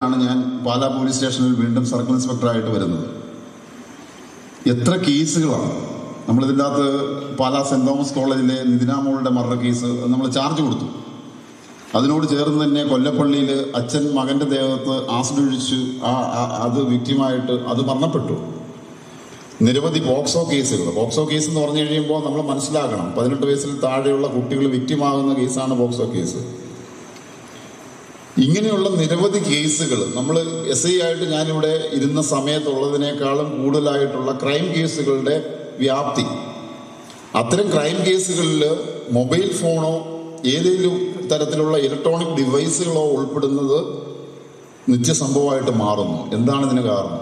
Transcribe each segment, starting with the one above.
ആണ് ഞാൻ പാലാ പോലീസ് സ്റ്റേഷനിൽ വീണ്ടും സർക്കിൾ ഇൻസ്പെക്ടറായിട്ട് വരുന്നത് എത്ര കേസുകളാണ് നമ്മളിതിൻ്റെ അകത്ത് പാലാ സെന്റ് തോമസ് കോളേജിലെ നിതിനാമോളുടെ മർഡർ കേസ് നമ്മൾ ചാർജ് കൊടുത്തു അതിനോട് ചേർന്ന് തന്നെ കൊല്ലപ്പള്ളിയിൽ അച്ഛൻ മകന്റെ ദേഹത്ത് ആസിഡ് ഒഴിച്ചു ആ ആ- അത് വിക്റ്റിമായിട്ട് അത് മരണപ്പെട്ടു നിരവധി പോക്സോ കേസുകൾ പോക്സോ കേസ് എന്ന് പറഞ്ഞു കഴിയുമ്പോൾ നമ്മൾ മനസ്സിലാക്കണം പതിനെട്ട് വയസ്സിൽ താഴെയുള്ള കുട്ടികൾ വിക്റ്റിമാകുന്ന കേസാണ് പോക്സോ കേസ് ഇങ്ങനെയുള്ള നിരവധി കേസുകൾ നമ്മൾ എസ് ഐ ആയിട്ട് ഞാനിവിടെ ഇരുന്ന സമയത്തുള്ളതിനേക്കാളും കൂടുതലായിട്ടുള്ള ക്രൈം കേസുകളുടെ വ്യാപ്തി അത്തരം ക്രൈം കേസുകളിൽ മൊബൈൽ ഫോണോ ഏതെങ്കിലും തരത്തിലുള്ള ഇലക്ട്രോണിക് ഡിവൈസുകളോ ഉൾപ്പെടുന്നത് നിത്യസംഭവമായിട്ട് മാറുന്നു എന്താണ് ഇതിന് കാരണം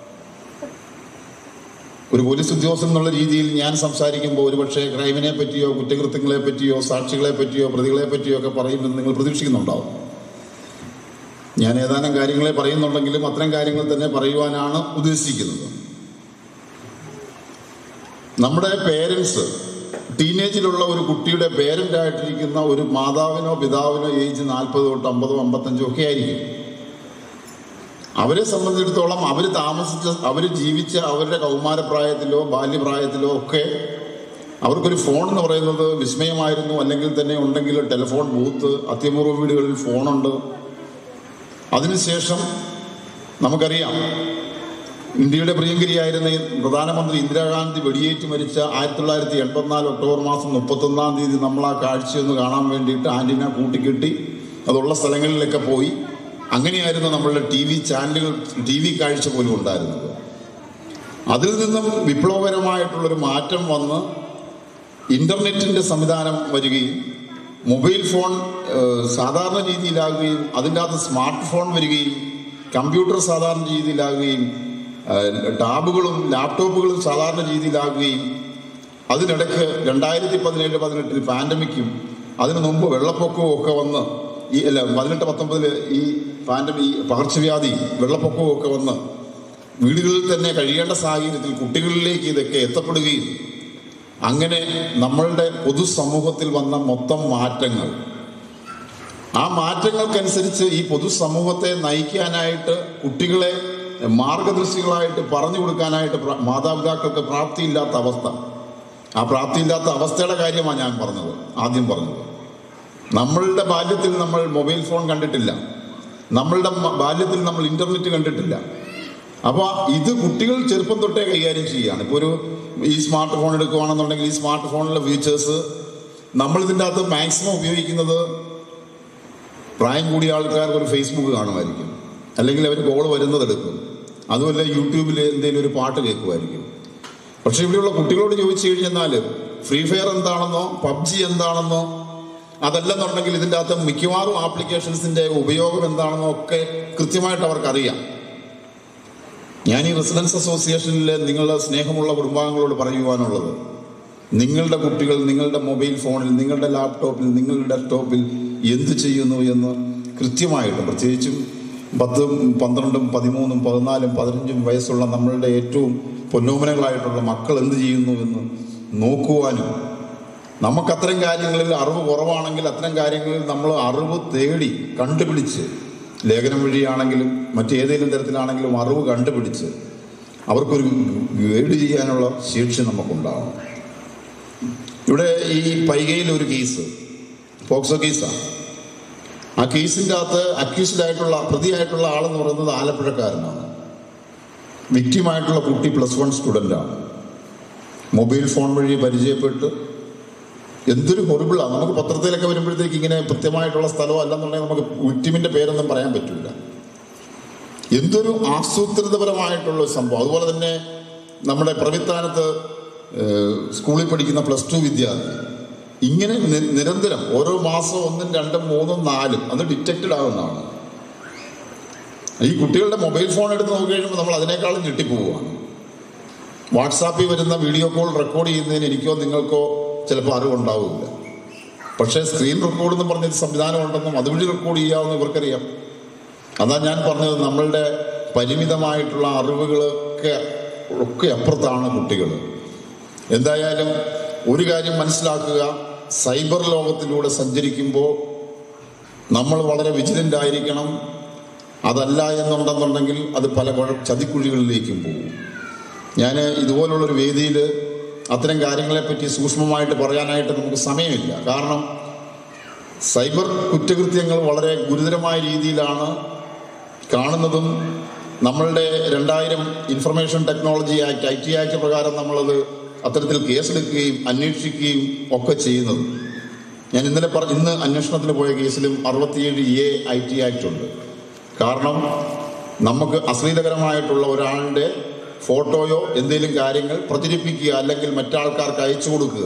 ഒരു പോലീസ് ഉദ്യോഗസ്ഥൻ എന്നുള്ള രീതിയിൽ ഞാൻ സംസാരിക്കുമ്പോൾ ഒരുപക്ഷെ ക്രൈമിനെ പറ്റിയോ കുറ്റകൃത്യങ്ങളെ പറ്റിയോ സാക്ഷികളെ പറ്റിയോ പ്രതികളെ പറ്റിയോ ഒക്കെ പറയുമെന്ന് നിങ്ങൾ പ്രതീക്ഷിക്കുന്നുണ്ടാവും ഞാൻ ഏതാനും കാര്യങ്ങളെ പറയുന്നുണ്ടെങ്കിലും അത്തരം കാര്യങ്ങൾ തന്നെ പറയുവാനാണ് ഉദ്ദേശിക്കുന്നത് നമ്മുടെ പേരൻസ് ടീനേജിലുള്ള ഒരു കുട്ടിയുടെ പേരന്റ് ആയിട്ടിരിക്കുന്ന ഒരു മാതാവിനോ പിതാവിനോ ഏജ് നാൽപ്പത് തൊട്ട് അമ്പതോ അമ്പത്തഞ്ചോ ഒക്കെ ആയിരിക്കും അവരെ സംബന്ധിച്ചിടത്തോളം അവർ താമസിച്ച അവർ ജീവിച്ച അവരുടെ കൗമാരപ്രായത്തിലോ ബാല്യപ്രായത്തിലോ ഒക്കെ അവർക്കൊരു ഫോൺ എന്ന് പറയുന്നത് വിസ്മയമായിരുന്നു അല്ലെങ്കിൽ തന്നെ ഉണ്ടെങ്കിൽ ടെലിഫോൺ ബൂത്ത് അത്യപൂർവ വീടുകളിൽ ഫോണുണ്ട് അതിനുശേഷം നമുക്കറിയാം ഇന്ത്യയുടെ പ്രിയങ്കരിയായിരുന്ന ഈ പ്രധാനമന്ത്രി ഇന്ദിരാഗാന്ധി വെടിയേറ്റ് മരിച്ച ആയിരത്തി തൊള്ളായിരത്തി എൺപത്തിനാല് ഒക്ടോബർ മാസം മുപ്പത്തൊന്നാം തീയതി നമ്മൾ ആ കാഴ്ചയൊന്ന് കാണാൻ വേണ്ടിയിട്ട് ആന്റിന കൂട്ടിക്കെട്ടി അതുള്ള സ്ഥലങ്ങളിലൊക്കെ പോയി അങ്ങനെയായിരുന്നു നമ്മളുടെ ടി വി ചാനലുകൾ ടി വി കാഴ്ച പോലും ഉണ്ടായിരുന്നത് അതിൽ നിന്നും വിപ്ലവകരമായിട്ടുള്ളൊരു മാറ്റം വന്ന് ഇന്റർനെറ്റിന്റെ സംവിധാനം വരികയും മൊബൈൽ ഫോൺ ഏഹ്, സാധാരണ രീതിയിലാകുകയും അതിൻ്റെ അകത്ത് സ്മാർട്ട് ഫോൺ വരികയും കമ്പ്യൂട്ടർ സാധാരണ രീതിയിലാകുകയും ഏഹ്, ടാബുകളും ലാപ്ടോപ്പുകളും സാധാരണ രീതിയിലാകുകയും അതിനിടയ്ക്ക് രണ്ടായിരത്തി പതിനേഴ് പതിനെട്ടിൽ പാൻഡമിക്കും അതിനു മുമ്പ് വെള്ളപ്പൊക്കവും ഒക്കെ വന്ന് ഈ അല്ല പതിനെട്ട് പത്തൊമ്പതില് ഈ പാൻഡമി ഈ പകർച്ചവ്യാധി വെള്ളപ്പൊക്കവും ഒക്കെ വന്ന് വീടുകളിൽ തന്നെ കഴിയേണ്ട സാഹചര്യത്തിൽ കുട്ടികളിലേക്ക് ഇതൊക്കെ എത്തപ്പെടുകയും അങ്ങനെ നമ്മളുടെ പൊതുസമൂഹത്തിൽ വന്ന മൊത്തം മാറ്റങ്ങൾ ആ മാറ്റങ്ങൾക്കനുസരിച്ച് ഈ പൊതുസമൂഹത്തെ നയിക്കാനായിട്ട് കുട്ടികളെ മാർഗദർശികളായിട്ട് പറഞ്ഞു കൊടുക്കാനായിട്ട് പ്ര- മാതാപിതാക്കൾക്ക് പ്രാപ്തിയില്ലാത്ത അവസ്ഥ ആ പ്രാപ്തിയില്ലാത്ത അവസ്ഥയുടെ കാര്യമാണ് ഞാൻ പറഞ്ഞത് ആദ്യം പറഞ്ഞത് നമ്മളുടെ ബാല്യത്തിൽ നമ്മൾ മൊബൈൽ ഫോൺ കണ്ടിട്ടില്ല നമ്മളുടെ മ- ബാല്യത്തിൽ നമ്മൾ ഇന്റർനെറ്റ് കണ്ടിട്ടില്ല അപ്പൊ ഇത് കുട്ടികൾ ചെറുപ്പം തൊട്ടേ കൈകാര്യം ചെയ്യുകയാണ് ഇപ്പോൾ ഒരു ഈ സ്മാർട്ട് ഫോൺ എടുക്കുകയാണെന്നുണ്ടെങ്കിൽ ഈ സ്മാർട്ട് ഫോണിലെ ഫീച്ചേഴ്സ് നമ്മൾ ഇതിൻ്റെ അകത്ത് മാക്സിമം ഉപയോഗിക്കുന്നത് പ്രായം കൂടിയ ആൾക്കാർക്ക് ഒരു ഫേസ്ബുക്ക് കാണുമായിരിക്കും അല്ലെങ്കിൽ അവർ കോൾ വരുന്നത് എടുക്കും അതുമല്ല യൂട്യൂബിൽ എന്തെങ്കിലും ഒരു പാട്ട് കേൾക്കുമായിരിക്കും പക്ഷെ ഇവിടെയുള്ള കുട്ടികളോട് ചോദിച്ചു കഴിഞ്ഞാൽ ഫ്രീ ഫയർ എന്താണെന്നോ പബ്ജി എന്താണെന്നോ അതല്ലെന്നുണ്ടെങ്കിൽ ഇതിൻ്റെ അകത്ത് മിക്കവാറും ആപ്ലിക്കേഷൻസിന്റെ ഉപയോഗം എന്താണെന്നോ ഒക്കെ കൃത്യമായിട്ട് അവർക്കറിയാം ഞാൻ ഈ റെസിഡൻസ് അസോസിയേഷനിലെ നിങ്ങളുടെ സ്നേഹമുള്ള കുടുംബാംഗങ്ങളോട് പറയുവാനുള്ളത് നിങ്ങളുടെ കുട്ടികൾ നിങ്ങളുടെ മൊബൈൽ ഫോണിൽ നിങ്ങളുടെ ലാപ്ടോപ്പിൽ നിങ്ങളുടെ ഡെസ്ക്ടോപ്പിൽ എന്ത് ചെയ്യുന്നു എന്ന് കൃത്യമായിട്ട് പ്രത്യേകിച്ചും പത്തും പന്ത്രണ്ടും പതിമൂന്നും പതിനാലും പതിനഞ്ചും വയസ്സുള്ള നമ്മളുടെ ഏറ്റവും പൊന്നോമനകളായിട്ടുള്ള മക്കൾ എന്ത് ചെയ്യുന്നു എന്ന് നോക്കുവാനും നമുക്ക് അത്തരം കാര്യങ്ങളിൽ അറിവ് കുറവാണെങ്കിൽ അത്തരം കാര്യങ്ങളിൽ നമ്മൾ അറിവ് തേടി കണ്ടുപിടിച്ച് ലേഖനം വഴിയാണെങ്കിലും മറ്റേതെങ്കിലും തരത്തിലാണെങ്കിലും അറിവ് കണ്ടുപിടിച്ച് അവർക്കൊരു ഗൈഡ് ചെയ്യാനുള്ള ശേഷി നമുക്കുണ്ടാവണം ഇവിടെ ഈ പൈകയിൽ ഒരു കേസ് പോക്സോ കേസാണ് ആ കേസിൻ്റെ അകത്ത് അക്യൂസ്ഡ് ആയിട്ടുള്ള പ്രതിയായിട്ടുള്ള ആളെന്ന് പറയുന്നത് ആലപ്പുഴക്കാരനാണ് വിക്റ്റിമായിട്ടുള്ള കുട്ടി പ്ലസ് വൺ സ്റ്റുഡൻ്റാണ് മൊബൈൽ ഫോൺ വഴി പരിചയപ്പെട്ട് എന്തൊരു ഹൊറിബിളാണ് നമുക്ക് പത്രത്തിലൊക്കെ വരുമ്പോഴത്തേക്ക് ഇങ്ങനെ കൃത്യമായിട്ടുള്ള സ്ഥലമോ അല്ലെന്നുണ്ടെങ്കിൽ നമുക്ക് വിക്റ്റിമിന്റെ പേരൊന്നും പറയാൻ പറ്റില്ല എന്തൊരു ആസൂത്രിതപരമായിട്ടുള്ള ഒരു സംഭവം അതുപോലെ തന്നെ നമ്മുടെ പ്രവിത്താനത്ത് ഏഹ്, സ്കൂളിൽ പഠിക്കുന്ന പ്ലസ് ടു വിദ്യാർത്ഥി ഇങ്ങനെ നി- നിരന്തരം ഓരോ മാസം ഒന്നും രണ്ടും മൂന്നും നാലും അത് ഡിറ്റക്റ്റഡ് ആകുന്നതാണ് ഈ കുട്ടികളുടെ മൊബൈൽ ഫോൺ എടുത്ത് നോക്കി കഴിയുമ്പോൾ നമ്മൾ അതിനേക്കാളും ഞെട്ടിപ്പോവുകയാണ് വാട്സാപ്പിൽ വരുന്ന വീഡിയോ കോൾ റെക്കോർഡ് ചെയ്യുന്നതിന് എനിക്കോ നിങ്ങൾക്കോ ചിലപ്പോൾ അറിവുണ്ടാവില്ല പക്ഷേ സ്ക്രീൻ റെക്കോർഡ് എന്ന് പറഞ്ഞൊരു സംവിധാനം ഉണ്ടെന്നും അതുവഴി റെക്കോർഡ് ചെയ്യാമെന്ന് ഇവർക്കറിയാം അതാ ഞാൻ പറഞ്ഞത് നമ്മളുടെ പരിമിതമായിട്ടുള്ള അറിവുകളൊക്കെ ഒക്കെ അപ്പുറത്താണ് കുട്ടികൾ എന്തായാലും ഒരു കാര്യം മനസ്സിലാക്കുക സൈബർ ലോകത്തിലൂടെ സഞ്ചരിക്കുമ്പോൾ നമ്മൾ വളരെ വിജിലൻ്റ് ആയിരിക്കണം അതല്ല എന്നുണ്ടെന്നുണ്ടെങ്കിൽ അത് പല കുഴ ചതിക്കുഴികളിലേക്കും പോകും ഞാൻ ഇതുപോലുള്ളൊരു വേദിയിൽ അത്തരം കാര്യങ്ങളെപ്പറ്റി സൂക്ഷ്മമായിട്ട് പറയാനായിട്ട് നമുക്ക് സമയമില്ല കാരണം സൈബർ കുറ്റകൃത്യങ്ങൾ വളരെ ഗുരുതരമായ രീതിയിലാണ് കാണുന്നതും നമ്മളുടെ രണ്ടായിരം information technology act I T act പ്രകാരം നമ്മളത് അത്തരത്തിൽ കേസെടുക്കുകയും അന്വേഷിക്കുകയും ഒക്കെ ചെയ്യുന്നത് ഞാൻ ഇന്നലെ പറ ഇന്ന് അന്വേഷണത്തിന് പോയ കേസിലും അറുപത്തിയേഴ് എ ഐ ടി ആക്ട് ഉണ്ട് കാരണം നമുക്ക് അശ്ലീലകരമായിട്ടുള്ള ഒരാളുടെ ഫോട്ടോയോ എന്തെങ്കിലും കാര്യങ്ങൾ പ്രചരിപ്പിക്കുക അല്ലെങ്കിൽ മറ്റാൾക്കാർക്ക് അയച്ചു കൊടുക്കുക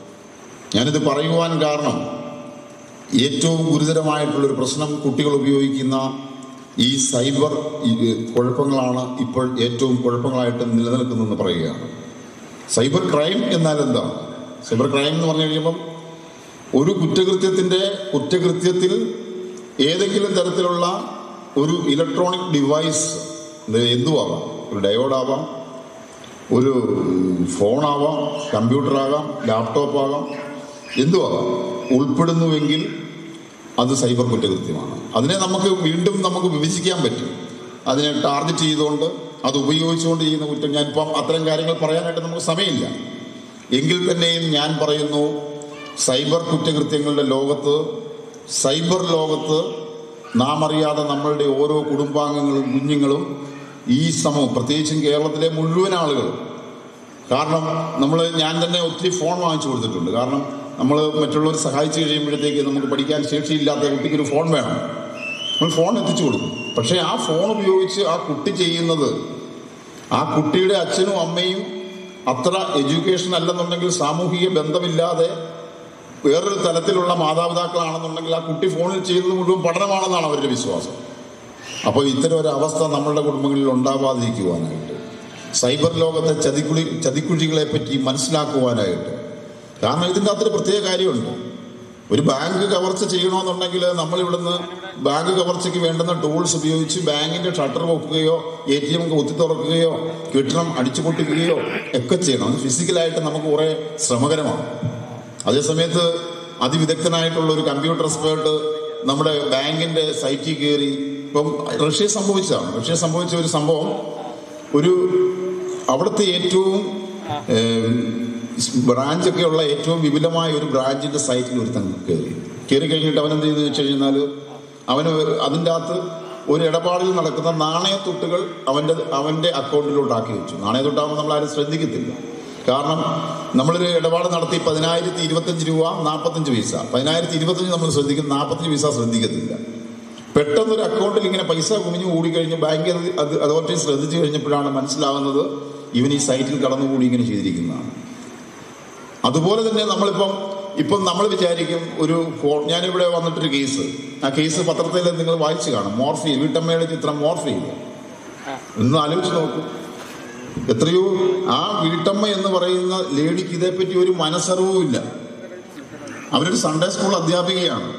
ഞാനിത് പറയുവാൻ കാരണം ഏറ്റവും ഗുരുതരമായിട്ടുള്ളൊരു പ്രശ്നം കുട്ടികൾ ഉപയോഗിക്കുന്ന ഈ സൈബർ ഈ കുഴപ്പങ്ങളാണ് ഇപ്പോൾ ഏറ്റവും കുഴപ്പങ്ങളായിട്ട് നിലനിൽക്കുന്നതെന്ന് പറയുകയാണ് സൈബർ ക്രൈം എന്നാൽ എന്താണ് സൈബർ ക്രൈം എന്ന് പറഞ്ഞു കഴിയുമ്പം ഒരു കുറ്റകൃത്യത്തിന്റെ കുറ്റകൃത്യത്തിൽ ഏതെങ്കിലും തരത്തിലുള്ള ഒരു ഇലക്ട്രോണിക് ഡിവൈസ് എന്തുവാകാം ഒരു ഡയോഡാവാം ഒരു ഫോണാവാം കമ്പ്യൂട്ടറാകാം ലാപ്ടോപ്പ് ആകാം എന്തുവാകാം ഉൾപ്പെടുന്നുവെങ്കിൽ അത് സൈബർ കുറ്റകൃത്യമാണ് അതിനെ നമുക്ക് വീണ്ടും നമുക്ക് വിഭജിക്കാൻ പറ്റും അതിനെ ടാർഗറ്റ് ചെയ്തുകൊണ്ട് അത് ഉപയോഗിച്ചുകൊണ്ട് ചെയ്യുന്ന കുറ്റം ഞാനിപ്പം അത്തരം കാര്യങ്ങൾ പറയാനായിട്ട് നമുക്ക് സമയമില്ല എങ്കിൽ തന്നെയും ഞാൻ പറയുന്നു സൈബർ കുറ്റകൃത്യങ്ങളുടെ ലോകത്ത് സൈബർ ലോകത്ത് നാം അറിയാതെ നമ്മളുടെ ഓരോ കുടുംബാംഗങ്ങളും കുഞ്ഞുങ്ങളും ഈ സമൂഹം പ്രത്യേകിച്ചും കേരളത്തിലെ മുഴുവൻ ആളുകളും കാരണം നമ്മൾ ഞാൻ തന്നെ ഒത്തിരി ഫോൺ വാങ്ങിച്ചു കൊടുത്തിട്ടുണ്ട് കാരണം നമ്മൾ മറ്റുള്ളവർ സഹായിച്ചു കഴിയുമ്പോഴത്തേക്ക് നമുക്ക് പഠിക്കാൻ ശേഷിയില്ലാത്ത കുട്ടിക്ക് ഒരു ഫോൺ വേണം നമ്മൾ ഫോൺ എത്തിച്ചു കൊടുക്കും പക്ഷേ ആ ഫോൺ ഉപയോഗിച്ച് ആ കുട്ടി ചെയ്യുന്നത് ആ കുട്ടിയുടെ അച്ഛനും അമ്മയും അത്ര എഡ്യൂക്കേഷൻ അല്ലെന്നുണ്ടെങ്കിൽ സാമൂഹിക ബന്ധമില്ലാതെ വേറൊരു തലത്തിലുള്ള മാതാപിതാക്കളാണെന്നുണ്ടെങ്കിൽ ആ കുട്ടി ഫോണിൽ ചെയ്യുന്നത് മുഴുവൻ പഠനമാണെന്നാണ് അവരുടെ വിശ്വാസം അപ്പോൾ ഇത്തരം ഒരു അവസ്ഥ നമ്മളുടെ കുടുംബങ്ങളിൽ ഉണ്ടാവാതിരിക്കുവാനായിട്ട് സൈബർ ലോകത്തെ ചതിക്കുഴി ചതിക്കുഴികളെ പറ്റി മനസ്സിലാക്കുവാനായിട്ട് കാരണം ഇതിൻ്റെ അകത്തൊരു പ്രത്യേക കാര്യമുണ്ട് ഒരു ബാങ്ക് കവർച്ച ചെയ്യണമെന്നുണ്ടെങ്കിൽ നമ്മൾ ഇവിടുന്ന് ബാങ്ക് കവർച്ചയ്ക്ക് വേണ്ടുന്ന ടൂൾസ് ഉപയോഗിച്ച് ബാങ്കിന്റെ ഷട്ടർ വെക്കുകയോ എ ടി എം കുത്തി തുറക്കുകയോ കെട്ടിടം അടിച്ചു പൊട്ടിക്കുകയോ ഒക്കെ ചെയ്യണം അത് ഫിസിക്കലായിട്ട് നമുക്ക് കുറെ ശ്രമകരമാണ് അതേസമയത്ത് അതിവിദഗ്ധനായിട്ടുള്ള ഒരു കമ്പ്യൂട്ടർ എക്സ്പേർട്ട് നമ്മുടെ ബാങ്കിന്റെ സൈറ്റിൽ കയറി ഇപ്പം റഷ്യ സംഭവിച്ചതാണ് റഷ്യ സംഭവിച്ച ഒരു സംഭവം ഒരു അവിടുത്തെ ഏറ്റവും ബ്രാഞ്ചൊക്കെ ഉള്ള ഏറ്റവും വിപുലമായ ഒരു ബ്രാഞ്ചിന്റെ സൈറ്റിൽ ഒരുത്തൻ കയറി കയറി കഴിഞ്ഞിട്ട് അവൻ എന്ത് ചെയ്തു വെച്ച് കഴിഞ്ഞാൽ അവന് അതിൻ്റെ അകത്ത് ഒരു ഇടപാടിൽ നടക്കുന്ന നാണയത്തുട്ടുകൾ അവൻ്റെ അവൻ്റെ അക്കൗണ്ടിലോട്ട് ആക്കി വെച്ചു നാണയത്തുട്ടാകുമ്പോൾ നമ്മൾ ആരും ശ്രദ്ധിക്കത്തില്ല കാരണം നമ്മളൊരു ഇടപാട് നടത്തി പതിനായിരത്തി ഇരുപത്തഞ്ച് രൂപ നാൽപ്പത്തഞ്ച് പൈസ പതിനായിരത്തി ഇരുപത്തഞ്ച് നമ്മൾ ശ്രദ്ധിക്കും നാൽപ്പത്തഞ്ച് പൈസ ശ്രദ്ധിക്കത്തില്ല പെട്ടെന്ന് ഒരു അക്കൗണ്ടിൽ ഇങ്ങനെ പൈസ കുമിഞ്ഞു കൂടിക്കഴിഞ്ഞ് ബാങ്ക് അത് അത് അതോറിറ്റി ശ്രദ്ധിച്ചു കഴിഞ്ഞപ്പോഴാണ് മനസ്സിലാവുന്നത് ഇവൻ ഈ സൈറ്റിൽ കടന്നുകൂടി ഇങ്ങനെ ചെയ്തിരിക്കുന്നതാണ് അതുപോലെ തന്നെ നമ്മളിപ്പം ഇപ്പം നമ്മൾ വിചാരിക്കും ഒരു ഫോ- ഞാനിവിടെ വന്നിട്ടൊരു കേസ് ആ കേസ് പത്രത്തിൽ നിങ്ങൾ വായിച്ചു കാണും മോർഫി വീട്ടമ്മയുടെ ചിത്രം മോർഫി ഒന്ന് ആലോചിച്ച് നോക്കൂ എത്രയോ ആ വീട്ടമ്മ എന്ന് പറയുന്ന ലേഡിക്ക് ഇതേപ്പറ്റി ഒരു മനസ്സറിവും ഇല്ല അവരൊരു സൺഡേ സ്കൂൾ അധ്യാപികയാണ്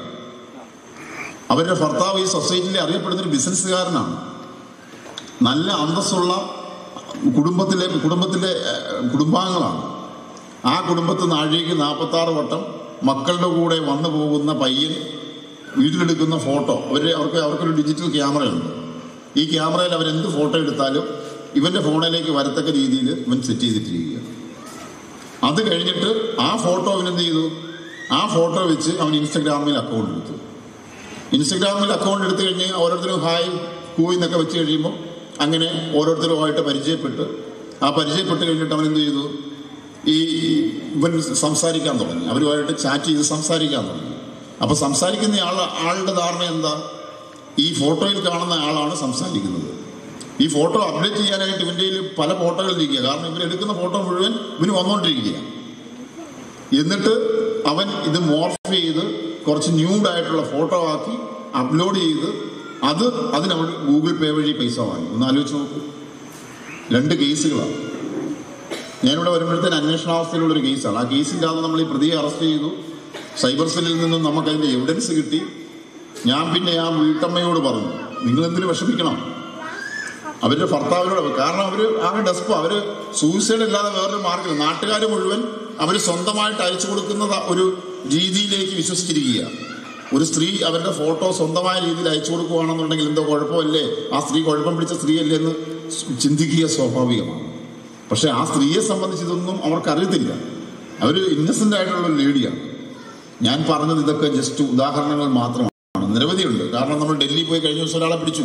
അവരുടെ ഭർത്താവ് ഈ സൊസൈറ്റിയിൽ അറിയപ്പെടുന്ന ഒരു ബിസിനസ്സുകാരനാണ് നല്ല അന്തസ്സുള്ള കുടുംബത്തിലെ കുടുംബത്തിലെ ഏഹ്, കുടുംബാംഗങ്ങളാണ് ആ കുടുംബത്തിൽ നാഴികയ്ക്ക് നാൽപ്പത്തി ആറ് വട്ടം മക്കളുടെ കൂടെ വന്നു പോകുന്ന പയ്യൻ വീട്ടിലെടുക്കുന്ന ഫോട്ടോ അവർ അവർക്ക് അവർക്കൊരു ഡിജിറ്റൽ ക്യാമറയുണ്ട് ഈ ക്യാമറയിൽ അവരെന്ത് ഫോട്ടോ എടുത്താലും ഇവന്റെ ഫോണിലേക്ക് വരത്തക്ക രീതിയിൽ ഇവൻ സെറ്റ് ചെയ്തിട്ടിരിക്കുക അത് കഴിഞ്ഞിട്ട് ആ ഫോട്ടോ അവൻ എന്ത് ചെയ്തു ആ ഫോട്ടോ വെച്ച് അവൻ ഇൻസ്റ്റഗ്രാമിൽ അക്കൗണ്ട് എടുത്തു ഇൻസ്റ്റഗ്രാമിൽ അക്കൗണ്ട് എടുത്തു കഴിഞ്ഞ് ഓരോരുത്തരും ഹായ് കൂയി എന്നൊക്കെ വെച്ച് കഴിയുമ്പോൾ അങ്ങനെ ഓരോരുത്തരുമായിട്ട് പരിചയപ്പെട്ട് ആ പരിചയപ്പെട്ട് കഴിഞ്ഞിട്ട് അവൻ എന്ത് ചെയ്തു ഈ ഇവൻ സംസാരിക്കാൻ തുടങ്ങി അവരുമായിട്ട് ചാറ്റ് ചെയ്ത് സംസാരിക്കാൻ തുടങ്ങി അപ്പൊ സംസാരിക്കുന്ന ആൾ ആളുടെ ധാരണ എന്താ ഈ ഫോട്ടോയിൽ കാണുന്ന ആളാണ് സംസാരിക്കുന്നത് ഈ ഫോട്ടോ അപ്ഡേറ്റ് ചെയ്യാനായിട്ട് ഇവന്റെ കയ്യിൽ പല ഫോട്ടോകൾ ഇരിക്കുക കാരണം ഇവർ എടുക്കുന്ന ഫോട്ടോ മുഴുവൻ ഇവന് വന്നുകൊണ്ടിരിക്കുക എന്നിട്ട് അവൻ ഇത് മോർഫ് ചെയ്ത് കുറച്ച് ന്യൂഡ് ആയിട്ടുള്ള ഫോട്ടോ ആക്കി അപ്ലോഡ് ചെയ്ത് അത് അതിനവൾ ഗൂഗിൾ പേ വഴി പൈസ വാങ്ങി ഒന്ന് ആലോചിച്ച് നോക്കൂ രണ്ട് കേസുകളാണ് ഞാനിവിടെ വരുമ്പോഴത്തേന് അന്വേഷണാവസ്ഥയിലുള്ള ഒരു കേസാണ് ആ കേസിൻ്റെ അകത്ത് നമ്മൾ ഈ പ്രതിയെ അറസ്റ്റ് ചെയ്തു സൈബർ സെല്ലിൽ നിന്നും നമുക്ക് അതിന്റെ എവിഡൻസ് കിട്ടി ഞാൻ പിന്നെ ആ വീട്ടമ്മയോട് പറഞ്ഞു നിങ്ങൾ എന്തിനു വിഷമിക്കണം അവരുടെ ഭർത്താവിനോട് കാരണം അവര് ആകെ ഡെസ്പോ അവര് സൂയിസൈഡ് ഇല്ലാതെ വേറൊരു മാർഗ്ഗമില്ല നാട്ടുകാർ മുഴുവൻ അവർ സ്വന്തമായിട്ട് അയച്ചു കൊടുക്കുന്ന ഒരു രീതിയിലേക്ക് വിശ്വസിച്ചിരിക്കുക ഒരു സ്ത്രീ അവരുടെ ഫോട്ടോ സ്വന്തമായ രീതിയിൽ അയച്ചു കൊടുക്കുകയാണെന്നുണ്ടെങ്കിൽ എന്തോ കുഴപ്പമല്ലേ ആ സ്ത്രീ കുഴപ്പം പിടിച്ച സ്ത്രീയല്ലേ എന്ന് ചിന്തിക്കുക സ്വാഭാവികമാണ് പക്ഷെ ആ സ്ത്രീയെ സംബന്ധിച്ച് ഇതൊന്നും അവർക്കറിയത്തില്ല അവർ ഇന്നസെന്റ് ആയിട്ടുള്ള ഒരു ലേഡിയാണ് ഞാൻ പറഞ്ഞത് ഇതൊക്കെ ജസ്റ്റ് ഉദാഹരണങ്ങൾ മാത്രമാണ് നിരവധിയുണ്ട് കാരണം നമ്മൾ ഡൽഹി പോയി കഴിഞ്ഞ ദിവസം ഒരാളെ പിടിച്ചു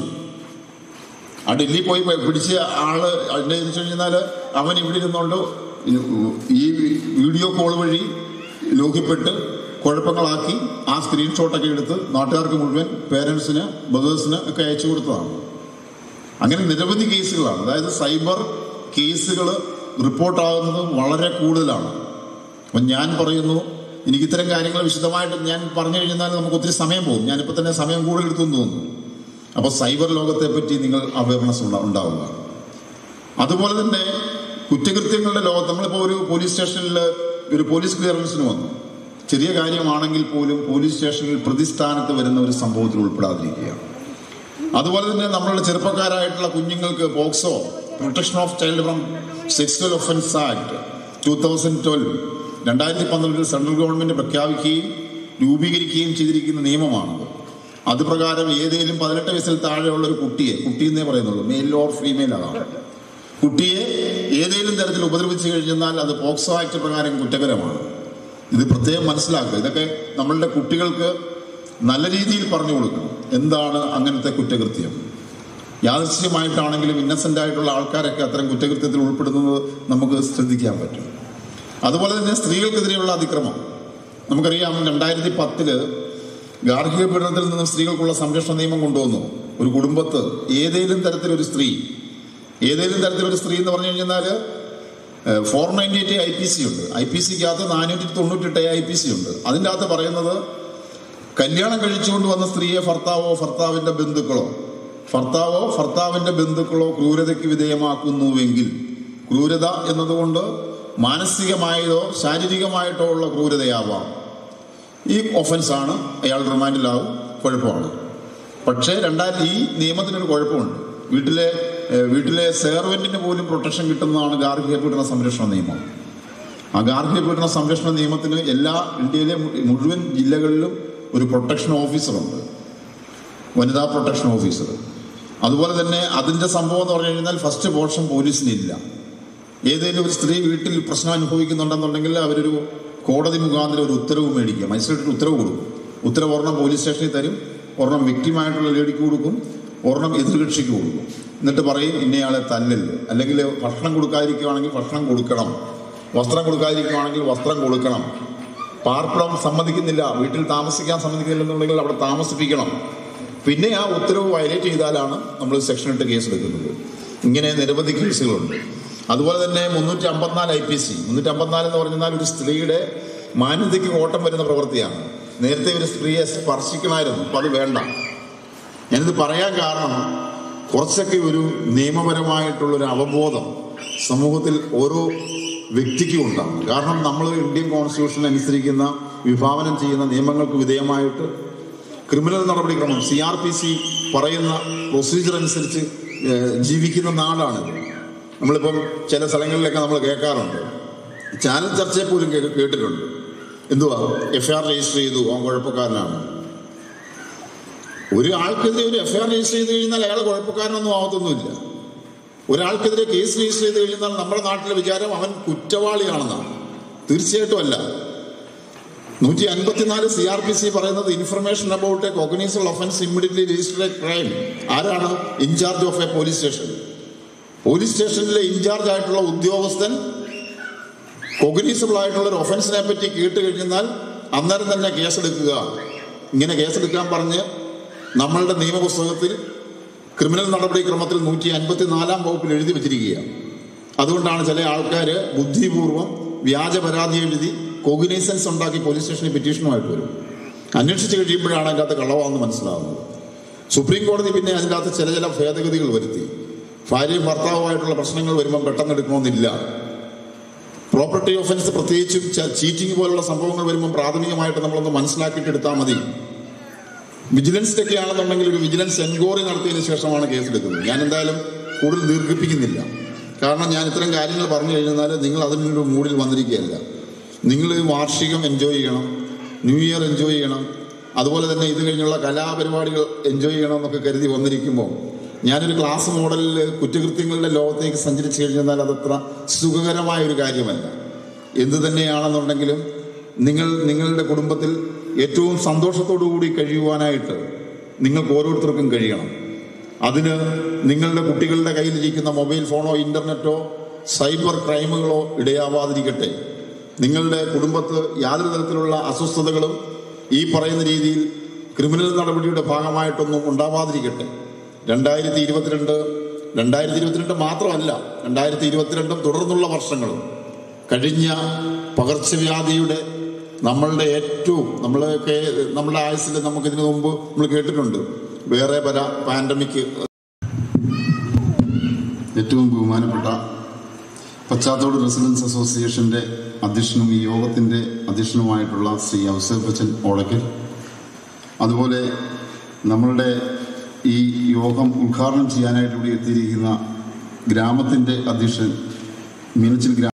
ആ ഡൽഹി പോയി പ- പിടിച്ച ആള് അതിന്റെ വെച്ച് കഴിഞ്ഞാൽ അവൻ ഇവിടെ ഇരുന്നുകൊണ്ട് ഈ വീഡിയോ കോൾ വഴി ലോഹ്യപ്പെട്ട് കുഴപ്പങ്ങളാക്കി ആ സ്ക്രീൻഷോട്ടൊക്കെ എടുത്ത് നാട്ടുകാർക്ക് മുഴുവൻ പേരൻസിന് ബ്രദേഴ്സിന് ഒക്കെ അയച്ചു കൊടുത്തതാണ് അങ്ങനെ നിരവധി കേസുകളാണ് അതായത് സൈബർ കേസുകൾ റിപ്പോർട്ടാകുന്നത് വളരെ കൂടുതലാണ് അപ്പം ഞാൻ പറയുന്നു എനിക്ക് ഇത്തരം കാര്യങ്ങൾ വിശദമായിട്ട് ഞാൻ പറഞ്ഞു കഴിഞ്ഞാൽ നമുക്ക് ഒത്തിരി സമയം പോകും ഞാനിപ്പോൾ തന്നെ സമയം കൂടുതൽ എടുത്തെന്ന് തോന്നുന്നു അപ്പോൾ സൈബർ ലോകത്തെ പറ്റി നിങ്ങൾ അവയർനെസ് ഉണ്ടാവുക അതുപോലെ തന്നെ കുറ്റകൃത്യങ്ങളുടെ ലോകത്ത് നമ്മളിപ്പോൾ ഒരു പോലീസ് സ്റ്റേഷനിൽ ഒരു പോലീസ് ക്ലിയറൻസിന് വന്നു ചെറിയ കാര്യമാണെങ്കിൽ പോലും പോലീസ് സ്റ്റേഷനിൽ പ്രതിസ്ഥാനത്ത് വരുന്ന ഒരു സംഭവത്തിൽ ഉൾപ്പെടാതിരിക്കുക അതുപോലെ തന്നെ നമ്മളുടെ ചെറുപ്പക്കാരായിട്ടുള്ള കുഞ്ഞുങ്ങൾക്ക് POCSO protection of child from sexual offence act two thousand twelve രണ്ടായിരത്തി പന്ത്രണ്ടിൽ സെൻട്രൽ ഗവൺമെന്റ് പ്രഖ്യാപിക്കുകയും രൂപീകരിക്കുകയും ചെയ്തിരിക്കുന്ന നിയമമാണത് അത് പ്രകാരം ഏതെങ്കിലും പതിനെട്ട് വയസ്സിൽ താഴെയുള്ള ഒരു കുട്ടിയെ കുട്ടി എന്നേ പറയുന്നുള്ളൂ മെയിൽ ഓർ ഫീമെയിൽ ആകാം കുട്ടിയെ ഏതെങ്കിലും തരത്തിൽ ഉപദ്രവിച്ചു കഴിഞ്ഞാൽ അത് പോക്സോ ആക്ട് പ്രകാരം കുറ്റകരമാണ് ഇത് പ്രത്യേകം മനസ്സിലാക്കുക ഇതൊക്കെ നമ്മളുടെ കുട്ടികൾക്ക് നല്ല രീതിയിൽ പറഞ്ഞു കൊടുക്കണം എന്താണ് അങ്ങനത്തെ കുറ്റകൃത്യം യാദൃശ്യമായിട്ടാണെങ്കിലും ഇന്നസെന്റ് ആയിട്ടുള്ള ആൾക്കാരൊക്കെ അത്തരം കുറ്റകൃത്യത്തിൽ ഉൾപ്പെടുന്നത് നമുക്ക് ശ്രദ്ധിക്കാൻ പറ്റും അതുപോലെ തന്നെ സ്ത്രീകൾക്കെതിരെയുള്ള അതിക്രമം നമുക്കറിയാം രണ്ടായിരത്തി പത്തില് ഗാർഹിക പീഡനത്തിൽ നിന്ന് സ്ത്രീകൾക്കുള്ള സംരക്ഷണ നിയമം കൊണ്ടുവന്നു ഒരു കുടുംബത്ത് ഏതെങ്കിലും തരത്തിലൊരു സ്ത്രീ ഏതെങ്കിലും തരത്തിലൊരു സ്ത്രീ എന്ന് പറഞ്ഞു കഴിഞ്ഞാൽ four ninety eight I P C ഉണ്ട് ഐ പി സിക്കകത്ത് നാനൂറ്റി തൊണ്ണൂറ്റെട്ട് ഐ പി സി ഉണ്ട് അതിൻ്റെ അകത്ത് പറയുന്നത് കല്യാണം കഴിച്ചുകൊണ്ട് വന്ന സ്ത്രീയെ ഭർത്താവോ ഭർത്താവിന്റെ ബന്ധുക്കളോ ഭർത്താവോ ഭർത്താവിന്റെ ബന്ധുക്കളോ ക്രൂരതയ്ക്ക് വിധേയമാക്കുന്നുവെങ്കിൽ ക്രൂരത എന്നതുകൊണ്ട് മാനസികമായതോ ശാരീരികമായിട്ടോ ഉള്ള ക്രൂരതയാവാം ഈ ഒഫൻസ് ആണ് അയാൾ റിമാൻഡിലാവും കുഴപ്പമാണ് പക്ഷേ രണ്ടായിരം ഈ നിയമത്തിനൊരു കുഴപ്പമുണ്ട് വീട്ടിലെ ഏഹ്, വീട്ടിലെ സെർവന്റിന് പോലും പ്രൊട്ടക്ഷൻ കിട്ടുന്നതാണ് ഗാർഹിക പീഡന സംരക്ഷണ നിയമം ആ ഗാർഹിക പീഡന സംരക്ഷണ നിയമത്തിന് എല്ലാ ഇന്ത്യയിലെ മു- മുഴുവൻ ജില്ലകളിലും ഒരു പ്രൊട്ടക്ഷൻ ഓഫീസറുണ്ട് വനിതാ പ്രൊട്ടക്ഷൻ ഓഫീസർ അതുപോലെ തന്നെ അതിന്റെ സംഭവം എന്ന് പറഞ്ഞു കഴിഞ്ഞാൽ ഫസ്റ്റ് പോർഷൻ പോലീസിനില്ല ഏതെങ്കിലും ഒരു സ്ത്രീ വീട്ടിൽ പ്രശ്നം അനുഭവിക്കുന്നുണ്ടെന്നുണ്ടെങ്കിൽ അവരൊരു കോടതി മുഖാന്തരം ഒരു ഉത്തരവ് മേടിക്കുക മജിസ്ട്രേറ്റ് ഉത്തരവ് കൊടുക്കും ഉത്തരവ് ഒരെണ്ണം പോലീസ് സ്റ്റേഷനിൽ തരും ഒരെണ്ണം വ്യക്തിമായിട്ടുള്ള ലേഡിക്ക് കൊടുക്കും ഒരെണ്ണം എതിർകക്ഷിക്ക് കൊടുക്കും എന്നിട്ട് പറയും ഇന്നയാളെ തല്ലല് അല്ലെങ്കിൽ ഭക്ഷണം കൊടുക്കാതിരിക്കുകയാണെങ്കിൽ ഭക്ഷണം കൊടുക്കണം വസ്ത്രം കൊടുക്കാതിരിക്കുകയാണെങ്കിൽ വസ്ത്രം കൊടുക്കണം പാർപ്പിടം സമ്മതിക്കുന്നില്ല വീട്ടിൽ താമസിക്കാൻ സമ്മതിക്കുന്നില്ലെന്നുണ്ടെങ്കിൽ അവിടെ താമസിപ്പിക്കണം പിന്നെ ആ ഉത്തരവ് വയലേറ്റ് ചെയ്താലാണ് നമ്മൾ സെക്ഷൻ ഇട്ട് കേസ് എടുക്കുന്നത് ഇങ്ങനെ നിരവധി കേസുകളുണ്ട് അതുപോലെ തന്നെ മുന്നൂറ്റി അമ്പത്തിനാല് ഐ പി സി മുന്നൂറ്റി അമ്പത്തിനാല് എന്ന് പറഞ്ഞാൽ ഒരു സ്ത്രീയുടെ മാന്യതയ്ക്ക് കോട്ടം വരുന്ന പ്രവൃത്തിയാണ് നേരത്തെ ഒരു സ്ത്രീയെ സ്പർശിക്കണമായിരുന്നു അപ്പൊ അത് വേണ്ട ഞാനിത് പറയാൻ കാരണം കുറച്ചൊക്കെ ഒരു നിയമപരമായിട്ടുള്ള ഒരു അവബോധം സമൂഹത്തിൽ ഓരോ വ്യക്തിക്കും ഉണ്ടാകും കാരണം നമ്മൾ ഇന്ത്യൻ കോൺസ്റ്റിറ്റ്യൂഷൻ അനുസരിക്കുന്ന വിഭാവനം ചെയ്യുന്ന നിയമങ്ങൾക്ക് വിധേയമായിട്ട് ക്രിമിനൽ നടപടിക്രമം സി ആർ പി സി പറയുന്ന പ്രൊസീജിയർ അനുസരിച്ച് ഏഹ്, ജീവിക്കുന്ന നാടാണിത് നമ്മളിപ്പം ചില സ്ഥലങ്ങളിലൊക്കെ നമ്മൾ കേൾക്കാറുണ്ട് ചാനൽ ചർച്ചയെ പോലും കേ- കേട്ടിട്ടുണ്ട് എന്തുവാ എഫ് ആർ രജിസ്റ്റർ ചെയ്തു അവൻ കുഴപ്പക്കാരനാണ് ഒരു ആൾക്കെതിരെ ഒരു എഫ് ആർ രജിസ്റ്റർ ചെയ്ത് കഴിഞ്ഞാൽ അയാൾ കുഴപ്പക്കാരനൊന്നും ആവത്തൊന്നുമില്ല ഒരാൾക്കെതിരെ കേസ് രജിസ്റ്റർ ചെയ്ത് കഴിഞ്ഞാൽ നമ്മുടെ നാട്ടിലെ വിചാരം അവൻ കുറ്റവാളിയാണെന്നാണ് തീർച്ചയായിട്ടും അല്ല നൂറ്റി അൻപത്തിനാല് സി ആർ പി സി പറയുന്നത് information about a cognizable offence immediately register a crime ആരാണ് incharge of a police station police സ്റ്റേഷനിലെ ഇൻചാർജ് ആയിട്ടുള്ള ഉദ്യോഗസ്ഥൻ കൊഗ്നീസബിൾ ആയിട്ടുള്ള ഒരു ഒഫൻസിനെ പറ്റി കേട്ട് കഴിഞ്ഞാൽ അന്നേരം തന്നെ കേസെടുക്കുക ഇങ്ങനെ കേസെടുക്കാൻ പറഞ്ഞ് നമ്മളുടെ നിയമപുസ്തകത്തിൽ ക്രിമിനൽ നടപടിക്രമത്തിൽ നൂറ്റി അൻപത്തി നാലാം വകുപ്പിൽ എഴുതി വെച്ചിരിക്കുകയാണ് അതുകൊണ്ടാണ് ചില ആൾക്കാർ ബുദ്ധിപൂർവം വ്യാജ പരാതി എഴുതി കോഗ്നൈസൻസ് ഉണ്ടാക്കി പോലീസ് സ്റ്റേഷനിൽ പെറ്റീഷനുമായിട്ട് വരും അന്വേഷിച്ച് കഴിയുമ്പോഴാണ് അതിൻ്റെ അകത്ത് കള്ളവാണെന്ന് മനസ്സിലാവുന്നത് സുപ്രീം കോടതി പിന്നെ അതിൻ്റെ അകത്ത് ചില ചില ഭേദഗതികൾ വരുത്തി ഭാര്യയും ഭർത്താവുമായിട്ടുള്ള പ്രശ്നങ്ങൾ വരുമ്പോൾ പെട്ടെന്ന് എടുക്കണമെന്നില്ല പ്രോപ്പർട്ടി ഓഫൻസ് പ്രത്യേകിച്ചും ചീറ്റിംഗ് പോലുള്ള സംഭവങ്ങൾ വരുമ്പോൾ പ്രാഥമികമായിട്ട് നമ്മളൊന്ന് മനസ്സിലാക്കിയിട്ട് എടുത്താൽ മതി വിജിലൻസിലൊക്കെ ആണെന്നുണ്ടെങ്കിൽ ഒരു വിജിലൻസ് എൻക്വയറി നടത്തിയതിനു ശേഷമാണ് കേസെടുക്കുന്നത് ഞാൻ എന്തായാലും കൂടുതൽ ദീർഘിപ്പിക്കുന്നില്ല കാരണം ഞാൻ ഇത്തരം കാര്യങ്ങൾ പറഞ്ഞു കഴിഞ്ഞാൽ നിങ്ങൾ അതിനൊരു മൂഡിൽ വന്നിരിക്കുകയല്ല നിങ്ങൾ ഈ വാർഷികം എൻജോയ് ചെയ്യണം ന്യൂ ഇയർ എൻജോയ് ചെയ്യണം അതുപോലെ തന്നെ ഇത് കഴിഞ്ഞുള്ള കലാപരിപാടികൾ എൻജോയ് ചെയ്യണമെന്നൊക്കെ കരുതി വന്നിരിക്കുമ്പോൾ ഞാനൊരു ക്ലാസ് മോഡലിൽ കുറ്റകൃത്യങ്ങളുടെ ലോകത്തേക്ക് സഞ്ചരിച്ചു കഴിഞ്ഞാൽ അതത്ര സുഖകരമായ ഒരു കാര്യമല്ല എന്തു തന്നെയാണെന്നുണ്ടെങ്കിലും നിങ്ങൾ നിങ്ങളുടെ കുടുംബത്തിൽ ഏറ്റവും സന്തോഷത്തോടു കൂടി കഴിയുവാനായിട്ട് നിങ്ങൾക്ക് ഓരോരുത്തർക്കും കഴിയണം അതിന് നിങ്ങളുടെ കുട്ടികളുടെ കയ്യിലിരിക്കുന്ന മൊബൈൽ ഫോണോ ഇന്റർനെറ്റോ സൈബർ ക്രൈമുകളോ ഇടയാവാതിരിക്കട്ടെ നിങ്ങളുടെ കുടുംബത്ത് യാതൊരു തരത്തിലുള്ള അസ്വസ്ഥതകളും ഈ പറയുന്ന രീതിയിൽ ക്രിമിനൽ നടപടിയുടെ ഭാഗമായിട്ടൊന്നും ഉണ്ടാവാതിരിക്കട്ടെ രണ്ടായിരത്തി ഇരുപത്തിരണ്ട് രണ്ടായിരത്തി ഇരുപത്തിരണ്ട് മാത്രമല്ല രണ്ടായിരത്തി ഇരുപത്തിരണ്ടും തുടർന്നുള്ള വർഷങ്ങളും കഴിഞ്ഞ പകർച്ചവ്യാധിയുടെ നമ്മളുടെ ഏറ്റവും നമ്മളൊക്കെ നമ്മുടെ ആയുസ്സിൽ നമുക്കിതിനു മുമ്പ് നമ്മൾ കേട്ടിട്ടുണ്ട് വേറെ പല പാൻഡമിക് ഏറ്റവും ബഹുമാനപ്പെട്ട പശ്ചാത്തോട് റെസിഡൻസ് അസോസിയേഷന്റെ അധ്യക്ഷനും ഈ യോഗത്തിന്റെ അധ്യക്ഷനുമായിട്ടുള്ള ശ്രീ ഔസഫ് ബച്ചൻ ഓളക്കൽ അതുപോലെ നമ്മളുടെ ഈ യോഗം ഉദ്ഘാടനം ചെയ്യാനായിട്ട് ഇവിടെ എത്തിയിരിക്കുന്ന ഗ്രാമത്തിന്റെ അധ്യക്ഷൻ മീനച്ചിൽ ഗ്രാമ